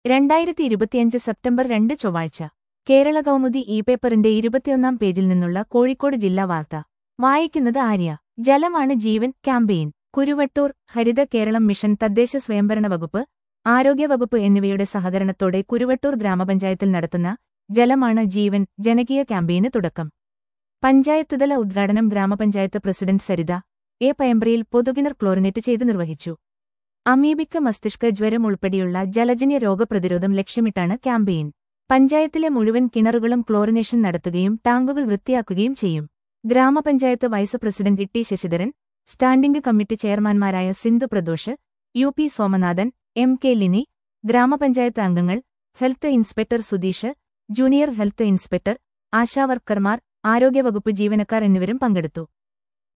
രണ്ടായിരത്തി ഇരുപത്തിയഞ്ച് സെപ്റ്റംബർ രണ്ട് ചൊവ്വാഴ്ച കേരള കൗമുദി ഇ പേപ്പറിന്റെ ഇരുപത്തിയൊന്നാം പേജിൽ നിന്നുള്ള കോഴിക്കോട് ജില്ലാ വാർത്ത വായിക്കുന്നത് ആര്യ ജലമാണ് ജീവൻ ക്യാമ്പയിൻ കുരുവട്ടൂർ ഹരിത കേരളം മിഷൻ തദ്ദേശ സ്വയംഭരണ വകുപ്പ് ആരോഗ്യവകുപ്പ് എന്നിവയുടെ സഹകരണത്തോടെ കുരുവട്ടൂർ ഗ്രാമപഞ്ചായത്തിൽ നടത്തുന്ന ജലമാണ് ജീവൻ ജനകീയ ക്യാമ്പയിന് തുടക്കം പഞ്ചായത്തുതല ഉദ്ഘാടനം ഗ്രാമപഞ്ചായത്ത് പ്രസിഡന്റ് സരിത എ പയമ്പ്രയിൽ പൊതുകിണർ ക്ലോറിനേറ്റ് ചെയ്ത് നിർവഹിച്ചു അമീബിക്ക മസ്തിഷ്ക ജ്വരം ഉൾപ്പെടെയുള്ള ജലജന്യ രോഗപ്രതിരോധം ലക്ഷ്യമിട്ടാണ് ക്യാമ്പയിൻ പഞ്ചായത്തിലെ മുഴുവൻ കിണറുകളും ക്ലോറിനേഷൻ നടത്തുകയും ടാങ്കുകൾ വൃത്തിയാക്കുകയും ചെയ്യും ഗ്രാമപഞ്ചായത്ത് vice president Itty Sasidharan standing committee ചെയർമാൻമാരായ Sindhu Pradosh U P Somanathan M K Lini ഗ്രാമപഞ്ചായത്ത് അംഗങ്ങൾ health inspector Sudheesh junior health inspector ആശാവർക്കർമാർ ആരോഗ്യവകുപ്പ് ജീവനക്കാർ എന്നിവരും പങ്കെടുത്തു